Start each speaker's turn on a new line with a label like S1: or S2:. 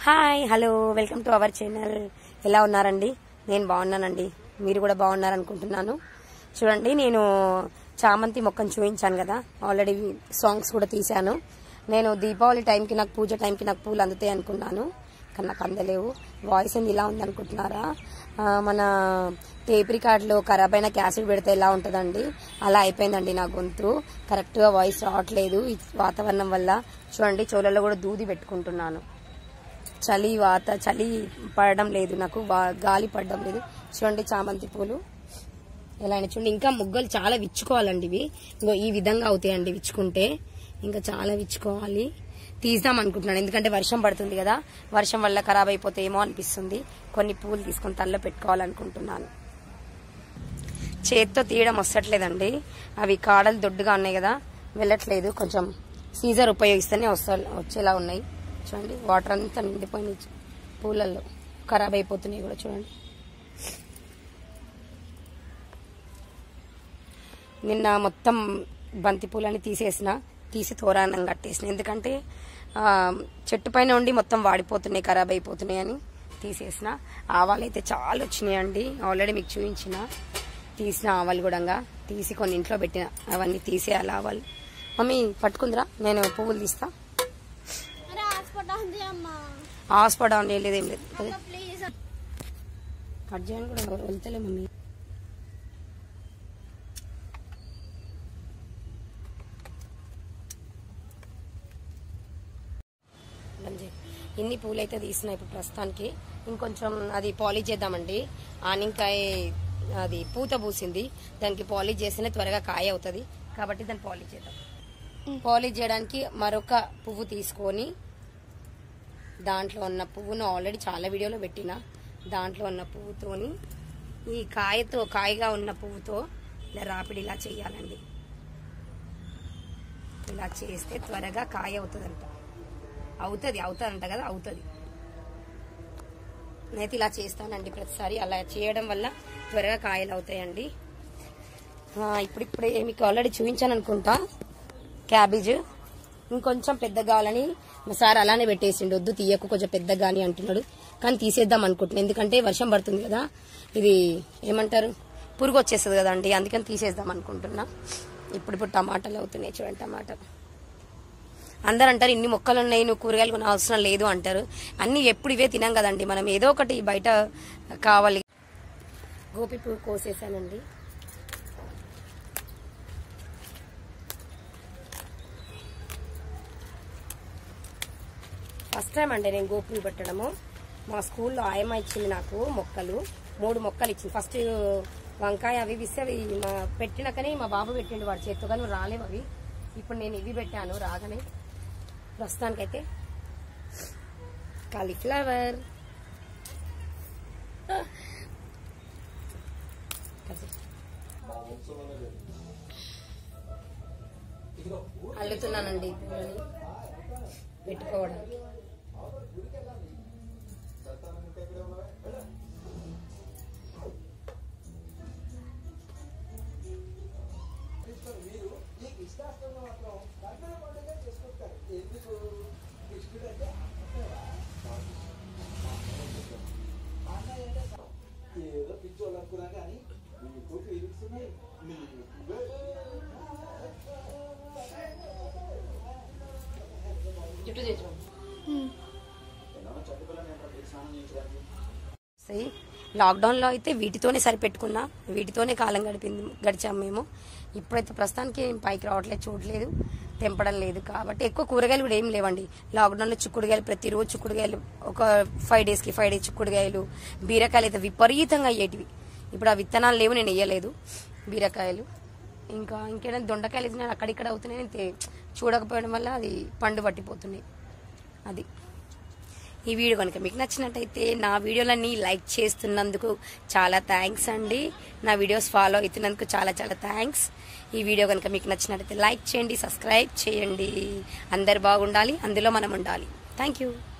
S1: Hi hello welcome to our channel ఎలా ఉన్నారండి నేను బాగున్నానండి మీరు కూడా బాగున్నారనుకుంటున్నాను చూడండి నేను చామంతి మొక్కను చూపించాను కదా ఆల్రెడీ సాంగ్స్ కూడా తీశాను నేను దీపావళి టైంకి నాకు పూజ టైంకి నాకు పూలు అందుతాయి అనుకున్నాను కానీ నాకు అందలేవు వాయిస్ ఏంది ఇలా ఉందనుకుంటున్నారా ఆ, మన టేప్ రికార్డులో ఖరాబ్ అయిన క్యాసెట్ పెడితే ఎలా ఉంటుందండి అలా అయిపోయిందండి నా గొంతు కరెక్ట్గా వాయిస్ రావట్లేదు ఈ వాతావరణం వల్ల చూడండి చోళ్ళలో కూడా దూది పెట్టుకుంటున్నాను చలి వాత చలి పడడం లేదు నాకు వా- గాలి పడడం లేదు చూడండి చామంతి పూలు ఎలా అయినా చూడండి ఇంకా ముగ్గలు చాలా విచ్చుకోవాలండి ఇవి ఇంకో ఈ విధంగా అవుతాయండి విచ్చుకుంటే ఇంకా చాలా విచ్చుకోవాలి తీద్దాం అనుకుంటున్నాను ఎందుకంటే వర్షం పడుతుంది కదా వర్షం వల్ల ఖరాబ్ అయిపోతాయేమో అనిపిస్తుంది కొన్ని పూలు తీసుకొని తల్ల పెట్టుకోవాలనుకుంటున్నాను చేత్తో తీయడం వస్తట్లేదండి అవి కాడలు దొడ్డుగా ఉన్నాయి కదా వెళ్ళట్లేదు కొంచెం సీజర్ ఉపయోగిస్తేనే వస్తా వచ్చేలా ఉన్నాయి చూడండి వాటర్ అంతా నిండిపోయినాయి పూలల్లో ఖరాబ్ అయిపోతున్నాయి కూడా చూడండి నిన్న మొత్తం బంతి పూలని తీసేసిన తీసి తోరానం కట్టేసిన ఎందుకంటే ఆ, చెట్టు పైన ఉండి మొత్తం వాడిపోతున్నాయి ఖరాబ్ అయిపోతున్నాయి అని తీసేసిన ఆవాలు అయితే చాలా వచ్చినాయండి ఆల్రెడీ మీకు చూపించిన తీసిన ఆవాలు కూడా తీసి కొన్ని ఇంట్లో పెట్టిన అవన్నీ తీసేయాలి ఆవాలు మమ్మీ పట్టుకుందిరా నేను పువ్వులు తీస్తా
S2: అరే హాస్పిటల్ ఉంది అమ్మా
S1: హాస్పిటల్ లేదు ఏం లేదు అదే
S2: ప్లీజ్
S1: కట్ చేయని కూడా వెళ్తలే మమ్మీ బంద్ చేయి. ఇన్ని పూలు అయితే తీసిన ఇప్పుడు ప్రస్తుతానికి ఇంకొంచెం అది పాలిష్ చేద్దామండి ఆనింకాయ అది పూత పూసింది దానికి పాలిష్ చేస్తేనే త్వరగా కాయ అవుతుంది కాబట్టి దాన్ని పాలిష్ చేద్దాం పాలిష్ చేయడానికి మరొక పువ్వు తీసుకొని దాంట్లో ఉన్న పువ్వును ఆల్రెడీ చాలా వీడియోలో పెట్టిన దాంట్లో ఉన్న పువ్వుతోని ఈ కాయతో కాయగా ఉన్న పువ్వుతో ఇలా రాపిడి ఇలా చేయాలండి ఇలా చేస్తే త్వరగా కాయ అవుతుందంట అవుతుంది అవుతుందంట కదా అవుతుంది నేనైతే ఇలా చేస్తానండి ప్రతిసారి అలా చేయడం వల్ల త్వరగా కాయలు అవుతాయండి ఆ, ఇప్పుడిప్పుడే మీకు ఆల్రెడీ చూపించాను అనుకుంటా క్యాబేజ్ ఇంకొంచెం పెద్ద కావాలని మా సార్ అలానే పెట్టేసిండు వద్దు తీయకు కొంచెం పెద్ద గాని అంటున్నాడు కానీ తీసేద్దాం అనుకుంటున్నాను ఎందుకంటే వర్షం పడుతుంది కదా ఇది ఏమంటారు పురుగు వచ్చేస్తుంది కదా అండి అందుకని తీసేద్దాం అనుకుంటున్నా ఇప్పుడు ఇప్పుడు టమాటాలు అవుతున్నాయి చూడండి టమాటాలు అందరు అంటారు ఇన్ని మొక్కలు ఉన్నాయి నువ్వు కూరగాయలు కొన అవసరం లేదు అంటారు అన్ని ఎప్పుడు ఇవే తినాం కదండి మనం ఏదో ఒకటి బయట కావాలి గోపి పువ్వు కోసేసానండి ఫస్ట్ టైం అండి నేను గోపులు పెట్టడము మా స్కూల్లో ఆయమ్మ ఇచ్చింది నాకు మొక్కలు మూడు మొక్కలు ఇచ్చింది ఫస్ట్ వంకాయ అవి ఇవి ఇస్తే అవి మా పెట్టినాకనే మా బాబు పెట్టిండు వాడు చేత్తో కానీ రాలేవు అవి ఇప్పుడు నేను ఇవి పెట్టాను రాగానే ప్రస్తుతానికైతే కాలీఫ్లవర్ అల్లుతున్నానండి ఈ పూలని పెట్టుకోవడానికి
S3: ఏదో పిచ్చోళ్ళు అనుకున్నా కానీ మీకు ఫీలింగ్స్ ఉన్నాయి మీకు
S1: జుట్టు చేయించు
S3: ఎలా చదువుకోవాలని అంటారు మీరు స్నానం చేయించడానికి
S1: సరే లాక్డౌన్లో అయితే వీటితోనే సరిపెట్టుకున్నా వీటితోనే కాలం గడిపింది గడిచాం మేము ఇప్పుడైతే ప్రస్తుతానికి ఏం పైకి రావట్లేదు చూడలేదు తెంపడం లేదు కాబట్టి ఎక్కువ కూరగాయలు కూడా ఏం లేవండి లాక్డౌన్లో చిక్కుడుగాయలు ప్రతిరోజు చిక్కుడుగాయలు ఒక ఫైవ్ డేస్కి ఫైవ్ డేస్ చిక్కుడుగాయలు బీరకాయలు అయితే విపరీతంగా అయ్యేటివి ఇప్పుడు ఆ విత్తనాలు లేవు నేను వేయలేదు బీరకాయలు ఇంకా ఇంకేదైనా దొండకాయలు అయితే నేను అక్కడిక్కడ అవుతున్నాయి నేను తే- చూడకపోవడం వల్ల అది పండు పట్టిపోతున్నాయి అది ఈ వీడియో కనుక మీకు నచ్చినట్టయితే నా వీడియోలన్నీ లైక్ చేస్తున్నందుకు చాలా థ్యాంక్స్ అండి నా వీడియోస్ ఫాలో అవుతున్నందుకు చాలా చాలా థ్యాంక్స్ ఈ వీడియో కనుక మీకు నచ్చినట్టయితే లైక్ చేయండి సబ్స్క్రైబ్ చేయండి అందరు బాగుండాలి అందులో మనం ఉండాలి థ్యాంక్ యూ